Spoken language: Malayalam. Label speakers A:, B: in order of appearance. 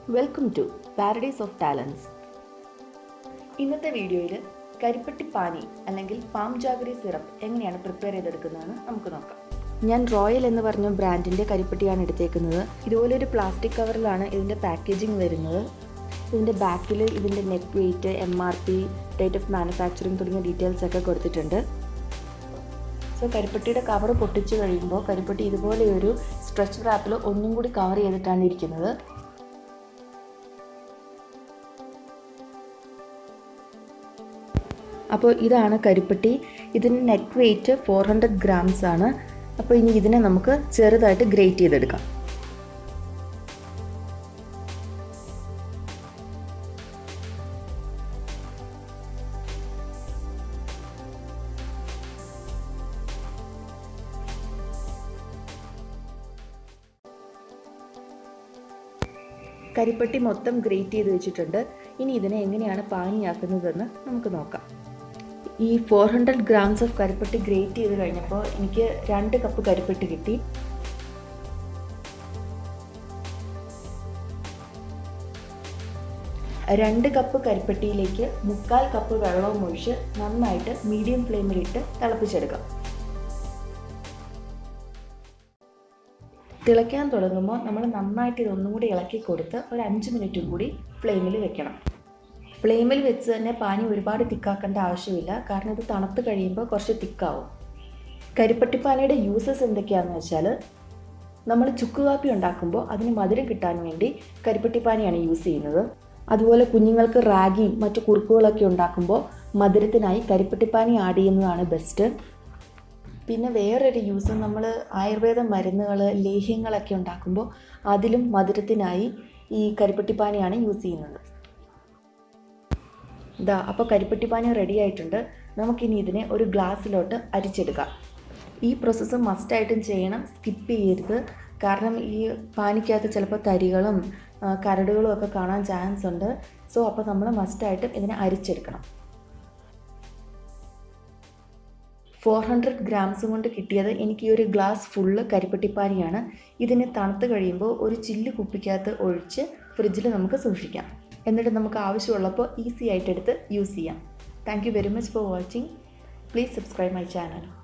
A: welcome to paradise of talents ഇന്നത്തെ വീഡിയോയിൽ കരിപ്പട്ടി പാനി അല്ലെങ്കിൽ പാം ജാഗരി സിറപ്പ് എങ്ങനെയാണ് പ്രിപ്പയർ ചെയ്തെടുക്കുന്നതെന്ന് നമുക്ക് നോക്കാം ഞാൻ റോയൽ എന്ന് പറഞ്ഞ ബ്രാൻഡിൻ്റെ കരിപ്പട്ടിയാണ് എടുത്തേക്കുന്നത് ഇതുപോലെ ഒരു പ്ലാസ്റ്റിക് കവറിലാണ് ഇതിൻ്റെ പാക്കേജിംഗ് വരുന്നത് ഇതിൻ്റെ ബാക്കിൽ ഇതിൻ്റെ net weight M R P date of manufacturing തുടങ്ങിയ ഡീറ്റെയിൽസ് ഒക്കെ കൊടുത്തിട്ടുണ്ട് സോ കരിപ്പട്ടിയുടെ കവർ പൊട്ടിച്ച് കഴിയുമ്പോൾ കരിപ്പട്ടി ഇതുപോലെ ഒരു സ്ട്രെച്ച് റാപ്പിൽ ഒന്നും കൂടി കവർ ചെയ്തിട്ടാണ് ഇരിക്കുന്നത് അപ്പോൾ ഇതാണ് കരിപ്പട്ടി ഇതിന് net weight four hundred grams ആണ് അപ്പോൾ ഇനി ഇതിനെ നമുക്ക് ചെറുതായിട്ട് ഗ്രേറ്റ് ചെയ്തെടുക്കാം കരിപ്പട്ടി മൊത്തം ഗ്രേറ്റ് ചെയ്ത് വെച്ചിട്ടുണ്ട് ഇനി ഇതിനെ എങ്ങനെയാണ് പാനിയാക്കുന്നതെന്ന് നമുക്ക് നോക്കാം ഈ ഫോർ ഹൺഡ്രഡ് ഗ്രാംസ് ഓഫ് കരിപ്പട്ടി ഗ്രേറ്റ് ചെയ്ത് കഴിഞ്ഞപ്പോൾ എനിക്ക് രണ്ട് കപ്പ് കരിപ്പട്ടി കിട്ടി രണ്ട് കപ്പ് കരിപ്പട്ടിയിലേക്ക് മുക്കാൽ കപ്പ് വെള്ളവും ഒഴിച്ച് നന്നായിട്ട് മീഡിയം ഫ്ലെയിമിലിട്ട് തിളപ്പിച്ചെടുക്കാം തിളയ്ക്കാൻ തുടങ്ങുമ്പോൾ നമ്മൾ നന്നായിട്ട് ഇതൊന്നും കൂടി ഇളക്കി കൊടുത്ത് ഒരു അഞ്ച് മിനിറ്റും കൂടി ഫ്ലെയിമിൽ വെക്കണം ഫ്ലെയിമിൽ വെച്ച് തന്നെ പാനി ഒരുപാട് തിക്കാക്കേണ്ട ആവശ്യമില്ല കാരണം ഇത് തണുത്ത് കഴിയുമ്പോൾ കുറച്ച് തിക്കാവും കരിപ്പട്ടിപ്പാനയുടെ യൂസസ് എന്തൊക്കെയാണെന്ന് വെച്ചാൽ നമ്മൾ ചുക്ക് കാപ്പി ഉണ്ടാക്കുമ്പോൾ അതിന് മധുരം കിട്ടാൻ വേണ്ടി കരിപ്പട്ടിപ്പാനിയാണ് യൂസ് ചെയ്യുന്നത് അതുപോലെ കുഞ്ഞുങ്ങൾക്ക് റാഗിയും മറ്റു കുറുക്കുകളൊക്കെ ഉണ്ടാക്കുമ്പോൾ മധുരത്തിനായി കരിപ്പട്ടിപ്പാനി ആഡ് ചെയ്യുന്നതാണ് ബെസ്റ്റ് പിന്നെ വേറൊരു യൂസ് നമ്മൾ ആയുർവേദ മരുന്നുകൾ ലേഹ്യങ്ങളൊക്കെ ഉണ്ടാക്കുമ്പോൾ അതിലും മധുരത്തിനായി ഈ കരിപ്പട്ടിപ്പാനിയാണ് യൂസ് ചെയ്യുന്നത് ഇതാ അപ്പോൾ കരിപ്പട്ടിപ്പാനി റെഡി ആയിട്ടുണ്ട് നമുക്കിനി ഇതിനെ ഒരു ഗ്ലാസ്സിലോട്ട് അരിച്ചെടുക്കാം ഈ പ്രോസസ്സ് മസ്റ്റായിട്ടും ചെയ്യണം സ്കിപ്പ് ചെയ്യരുത് കാരണം ഈ പാനിക്കകത്ത് ചിലപ്പോൾ തരികളും കരടുകളും ഒക്കെ കാണാൻ ചാൻസ് ഉണ്ട് സോ അപ്പോൾ നമ്മൾ മസ്റ്റായിട്ടും ഇതിനെ അരിച്ചെടുക്കണം ഫോർ ഹൺഡ്രഡ് ഗ്രാംസ് കൊണ്ട് കിട്ടിയത് എനിക്ക് ഈ ഒരു ഗ്ലാസ് ഫുള്ള് കരിപ്പട്ടിപ്പാനിയാണ് ഇതിനെ തണുത്ത് കഴിയുമ്പോൾ ഒരു ചില്ല് കുപ്പിക്കകത്ത് ഒഴിച്ച് ഫ്രിഡ്ജിൽ നമുക്ക് സൂക്ഷിക്കാം എന്നിട്ട് നമുക്ക് ആവശ്യമുള്ളപ്പോൾ ഈസി ആയിട്ട് എടുത്ത് യൂസ് ചെയ്യാം thank you very much for watching please subscribe my channel